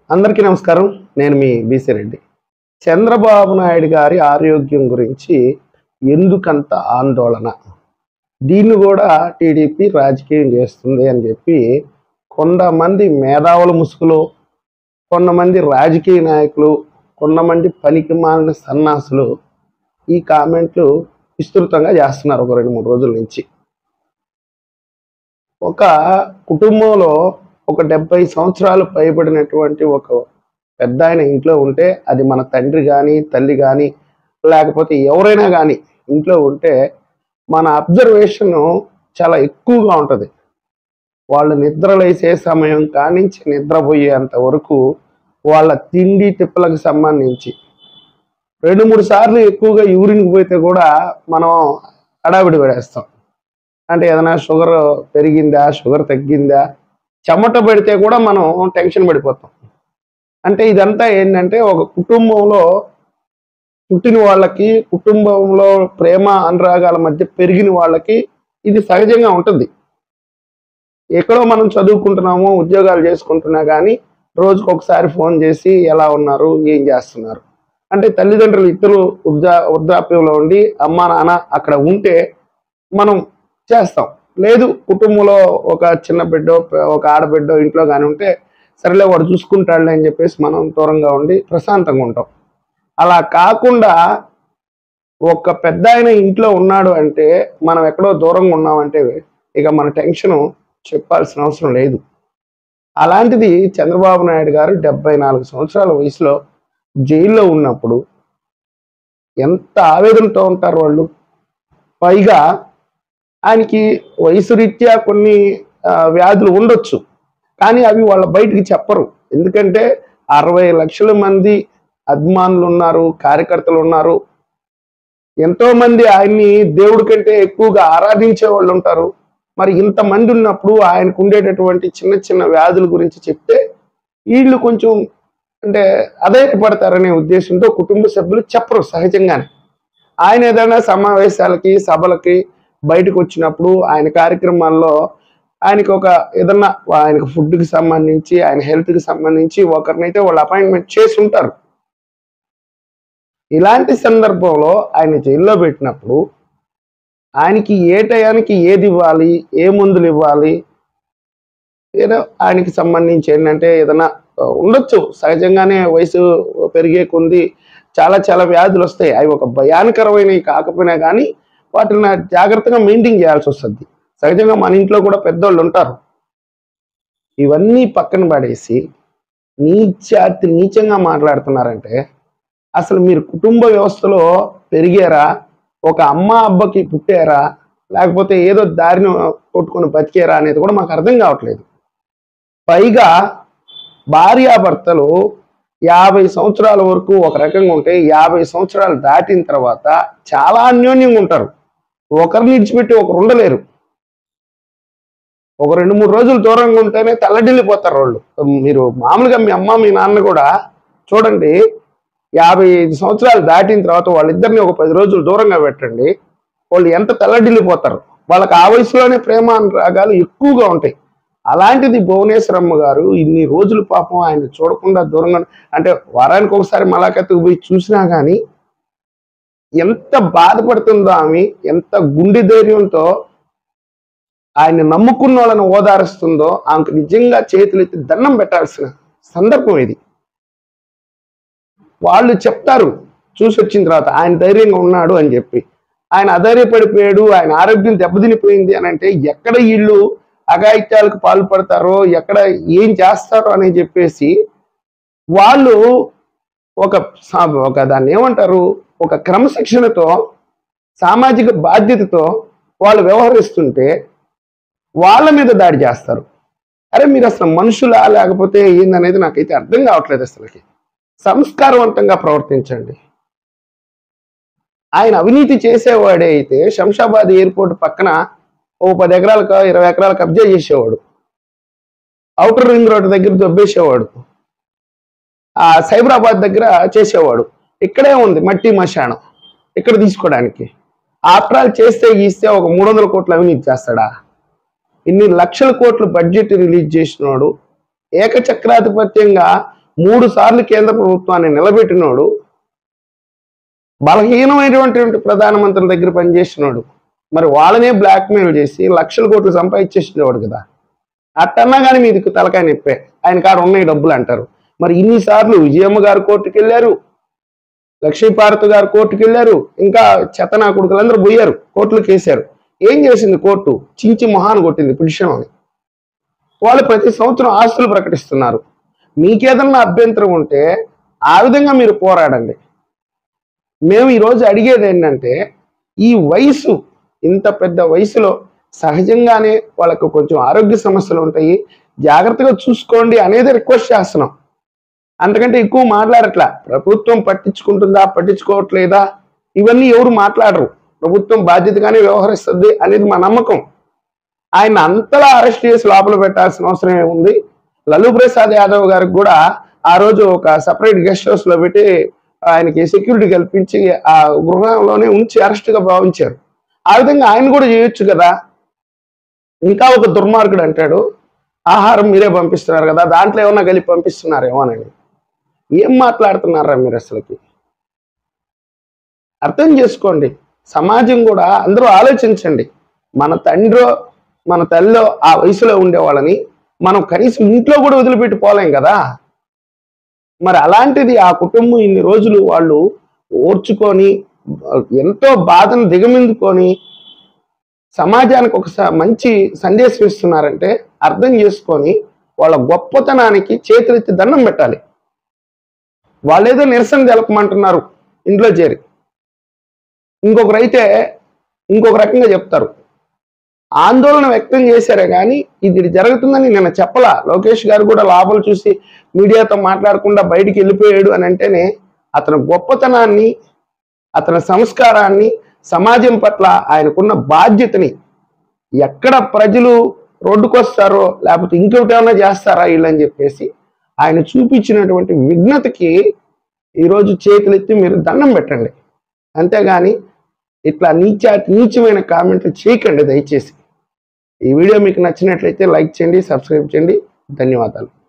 అందరికీ నమస్కారం నేను మీ బీసీ రెడ్డి చంద్రబాబు నాయుడు గారి ఆరోగ్యం గురించి ఎందుకంత ఆందోళన దీన్ని కూడా టీడీపీ రాజకీయం చేస్తుంది అని చెప్పి కొంతమంది మేధావుల ముసుగులు కొంతమంది రాజకీయ నాయకులు కొంతమంది పనికి మాలిన సన్నాసులు ఈ కామెంట్లు విస్తృతంగా చేస్తున్నారు ఒక రెండు మూడు రోజుల నుంచి ఒక కుటుంబంలో ఒక డెబ్బై సంవత్సరాలు పైబడినటువంటి ఒక పెద్ద ఆయన ఇంట్లో ఉంటే అది మన తండ్రి కానీ తల్లి కానీ లేకపోతే ఎవరైనా కానీ ఇంట్లో ఉంటే మన అబ్జర్వేషన్ చాలా ఎక్కువగా ఉంటుంది వాళ్ళు నిద్రలేసే సమయం కానించి నిద్రపోయేంత వరకు వాళ్ళ తిండి తిప్పలకు సంబంధించి రెండు మూడు సార్లు ఎక్కువగా యూరిన్కి పోతే కూడా మనం హడావిడి పడేస్తాం అంటే ఏదైనా షుగర్ పెరిగిందా షుగర్ తగ్గిందా చెమట పెడితే కూడా మనం టెన్షన్ పడిపోతాం అంటే ఇదంతా ఏంటంటే ఒక కుటుంబంలో పుట్టిన వాళ్ళకి కుటుంబంలో ప్రేమ అనురాగాల మధ్య పెరిగిన వాళ్ళకి ఇది సహజంగా ఉంటుంది ఎక్కడో మనం చదువుకుంటున్నాము ఉద్యోగాలు చేసుకుంటున్నా కానీ రోజుకు ఒకసారి ఫోన్ చేసి ఎలా ఉన్నారు ఏం చేస్తున్నారు అంటే తల్లిదండ్రులు ఇద్దరు వృద్ధా వృద్ధాప్యంలో ఉండి అమ్మ నాన్న అక్కడ ఉంటే మనం చేస్తాం లేదు కుటుంబంలో ఒక చిన్న బిడ్డో ఒక ఆడబిడ్డో ఇంట్లో కానీ ఉంటే సరేలే వాడు చూసుకుంటాడులే అని చెప్పేసి మనం దూరంగా ఉండి ప్రశాంతంగా ఉంటాం అలా కాకుండా ఒక పెద్ద ఆయన ఇంట్లో ఉన్నాడు అంటే మనం ఎక్కడో దూరంగా ఉన్నామంటే ఇక మన టెన్షన్ చెప్పాల్సిన అవసరం లేదు అలాంటిది చంద్రబాబు నాయుడు గారు డెబ్బై నాలుగు సంవత్సరాల వయసులో జైల్లో ఉన్నప్పుడు ఎంత ఆవేదనతో ఉంటారు వాళ్ళు పైగా ఆయనకి వయసు రీత్యా కొన్ని ఆ, వ్యాధులు ఉండొచ్చు కానీ అవి వాళ్ళ బయటికి చెప్పరు ఎందుకంటే అరవై లక్షల మంది అభిమానులు ఉన్నారు కార్యకర్తలు ఉన్నారు ఎంతో మంది ఆయన్ని దేవుడి కంటే ఎక్కువగా ఆరాధించే వాళ్ళు ఉంటారు మరి ఇంతమంది ఉన్నప్పుడు ఆయనకు ఉండేటటువంటి చిన్న చిన్న వ్యాధుల గురించి చెప్తే వీళ్ళు కొంచెం అంటే అధైర్యపడతారనే ఉద్దేశంతో కుటుంబ సభ్యులు చెప్పరు సహజంగానే ఆయన ఏదైనా సమావేశాలకి సభలకి బయటకు వచ్చినప్పుడు ఆయన కార్యక్రమాల్లో ఆయనకి ఒక ఏదన్నా ఆయనకు ఫుడ్కి సంబంధించి ఆయన హెల్త్కి సంబంధించి ఒకరినైతే వాళ్ళు అపాయింట్మెంట్ చేసి ఉంటారు ఇలాంటి సందర్భంలో ఆయన జైల్లో పెట్టినప్పుడు ఆయనకి ఏ టయానికి ఏది ఇవ్వాలి ఏ మందులు ఇవ్వాలి ఏదో ఆయనకి సంబంధించి ఏంటంటే ఏదైనా ఆ, ఉండొచ్చు సహజంగానే వయసు పెరిగే కొంది చాలా చాలా వ్యాధులు వస్తాయి అవి ఒక భయానకరమైనవి కాకపోయినా కానీ వాటిని జాగ్రత్తగా మెయింటైన్ చేయాల్సి వస్తుంది సహజంగా మన ఇంట్లో కూడా పెద్దోళ్ళు ఉంటారు ఇవన్నీ పక్కన పడేసి నీచాతి నీచంగా మాట్లాడుతున్నారంటే అసలు మీరు కుటుంబ వ్యవస్థలో పెరిగారా ఒక అమ్మ అబ్బకి పుట్టారా లేకపోతే ఏదో దారిని కొట్టుకొని బతికారా అనేది కూడా మాకు అర్థం కావట్లేదు పైగా భార్యాభర్తలు యాభై సంవత్సరాల వరకు ఒక రకంగా ఉంటే యాభై సంవత్సరాలు దాటిన తర్వాత చాలా అన్యోన్యంగా ఉంటారు ఒకరిని విడిచిపెట్టి ఒకరు ఉండలేరు ఒక రెండు మూడు రోజులు దూరంగా ఉంటేనే తెల్లడిల్లిపోతారు వాళ్ళు మీరు మామూలుగా మీ అమ్మ మీ నాన్న కూడా చూడండి యాభై ఐదు సంవత్సరాలు దాటిన తర్వాత వాళ్ళిద్దరిని ఒక పది రోజులు దూరంగా పెట్టండి వాళ్ళు ఎంత తెల్లడిల్లిపోతారు వాళ్ళకి ఆ వయసులోనే ప్రేమ అనురాగాలు ఎక్కువగా ఉంటాయి అలాంటిది భువనేశ్వరమ్మ గారు ఇన్ని రోజులు పాపం ఆయన చూడకుండా దూరంగా అంటే వారానికి ఒకసారి మలాకత్తుకు పోయి చూసినా కానీ ఎంత బాధపడుతుందో ఆమె ఎంత గుండె ధైర్యంతో ఆయన నమ్ముకున్న వాళ్ళని ఓదారుస్తుందో ఆమెకు నిజంగా చేతులు ఎత్తి దండం పెట్టాల్సిన సందర్భం ఇది వాళ్ళు చెప్తారు చూసి వచ్చిన తర్వాత ఆయన ధైర్యంగా ఉన్నాడు అని చెప్పి ఆయన అధైర్యపడిపోయాడు ఆయన ఆరోగ్యం దెబ్బతినిపోయింది అని అంటే ఎక్కడ వీళ్ళు అఘాయిత్యాలకు పాల్పడతారో ఎక్కడ ఏం చేస్తారో అని చెప్పేసి వాళ్ళు ఒక సా- ఒక దాన్ని ఏమంటారు ఒక క్రమశిక్షణతో సామాజిక బాధ్యతతో వాళ్ళు వ్యవహరిస్తుంటే వాళ్ళ మీద దాడి చేస్తారు అరే మీరు అసలు మనుషులా లేకపోతే ఏందనేది నాకైతే అర్థం కావట్లేదు అసలుకి సంస్కారవంతంగా ప్రవర్తించండి ఆయన అవినీతి చేసేవాడే అయితే శంషాబాద్ ఎయిర్పోర్ట్ పక్కన ఓ పది ఎకరాలకు ఇరవై ఎకరాలు కబ్జా చేసేవాడు అవుటర్ రింగ్ రోడ్ దగ్గర దొబ్బేసేవాడు ఆ సైబరాబాద్ దగ్గర చేసేవాడు ఇక్కడే ఉంది మట్టి మశానం ఇక్కడ తీసుకోవడానికి ఆఫ్టర్ ఆల్ చేస్తే గీస్తే ఒక మూడు వందల కోట్ల అవినీతి చేస్తాడా ఇన్ని లక్షల కోట్ల బడ్జెట్ రిలీజ్ చేసినవాడు ఏకచక్రాధిపత్యంగా మూడు సార్లు కేంద్ర ప్రభుత్వాన్ని నిలబెట్టినోడు బలహీనమైనటువంటి ప్రధానమంత్రి దగ్గర పనిచేసినోడు మరి వాళ్ళనే బ్లాక్మెయిల్ చేసి లక్షల కోట్లు సంపాదించేసినవాడు కదా అట్టన్నా కానీ మీది తలకాయ నొప్పే ఆయన కాడ ఉన్నాయి డబ్బులు అంటారు మరి ఇన్నిసార్లు విజయమ్మ గారు కోర్టుకు వెళ్ళారు లక్ష్మీపార్వతి గారు కోర్టుకు వెళ్ళారు ఇంకా చెత్తనా కొడుకులందరూ పోయారు కోర్టులకు వేశారు ఏం చేసింది కోర్టు చించి మొహాన్ని కొట్టింది పిటిషన్ అని వాళ్ళు ప్రతి సంవత్సరం ఆస్తులు ప్రకటిస్తున్నారు మీకేదన్నా అభ్యంతరం ఉంటే ఆ విధంగా మీరు పోరాడండి మేము ఈరోజు అడిగేది ఏంటంటే ఈ వయసు ఇంత పెద్ద వయసులో సహజంగానే వాళ్ళకు కొంచెం ఆరోగ్య సమస్యలు ఉంటాయి జాగ్రత్తగా చూసుకోండి అనేది రిక్వెస్ట్ చేస్తున్నాం అంతకంటే ఎక్కువ మాట్లాడట్లా ప్రభుత్వం పట్టించుకుంటుందా పట్టించుకోవట్లేదా ఇవన్నీ ఎవరు మాట్లాడరు ప్రభుత్వం బాధ్యతగానే వ్యవహరిస్తుంది అనేది మా నమ్మకం ఆయన అంతలా అరెస్ట్ చేసి లోపల పెట్టాల్సిన అవసరం ఏముంది లలూ ప్రసాద్ యాదవ్ గారికి కూడా ఆ రోజు ఒక సపరేట్ గెస్ట్ హౌస్ లో పెట్టి ఆయనకి సెక్యూరిటీ కల్పించి ఆ గృహంలోనే ఉంచి అరెస్ట్ గా భావించారు ఆ విధంగా ఆయన కూడా చేయొచ్చు కదా ఇంకా ఒక దుర్మార్గుడు అంటాడు ఆహారం మీరే పంపిస్తున్నారు కదా దాంట్లో ఏమన్నా కలిపి పంపిస్తున్నారేమోనని ఏం మాట్లాడుతున్నారా మీరు అసలుకి అర్థం చేసుకోండి సమాజం కూడా అందరూ ఆలోచించండి మన తండ్రో మన తల్లిలో ఆ వయసులో ఉండే వాళ్ళని మనం కనీసం ఇంట్లో కూడా వదిలిపెట్టి పోలేం కదా మరి అలాంటిది ఆ కుటుంబం ఇన్ని రోజులు వాళ్ళు ఓర్చుకొని ఎంతో బాధను దిగమిందుకొని సమాజానికి ఒక స- మంచి సందేశం ఇస్తున్నారంటే అర్థం చేసుకొని వాళ్ళ గొప్పతనానికి చేతులెత్తి దండం పెట్టాలి వాళ్ళేదో నిరసన తెలపమంటున్నారు ఇంట్లో చేరి ఇంకొకరు అయితే ఇంకొక రకంగా చెప్తారు ఆందోళన వ్యక్తం చేశారే కానీ ఇది జరుగుతుందని నిన్న చెప్పలా లోకేష్ గారు కూడా లాభాలు చూసి మీడియాతో మాట్లాడకుండా బయటికి వెళ్ళిపోయాడు అని అంటేనే అతని గొప్పతనాన్ని అతని సంస్కారాన్ని సమాజం పట్ల ఆయనకున్న బాధ్యతని ఎక్కడ ప్రజలు రోడ్డుకొస్తారో లేకపోతే ఇంకొకటి ఏమైనా చేస్తారా వీళ్ళని చెప్పేసి ఆయన చూపించినటువంటి విఘ్నతకి ఈరోజు చేతులెత్తి మీరు దండం పెట్టండి అంతేగాని ఇట్లా నీచ నీచమైన కామెంట్లు చేయకండి దయచేసి ఈ వీడియో మీకు నచ్చినట్లయితే లైక్ చేయండి సబ్స్క్రైబ్ చేయండి ధన్యవాదాలు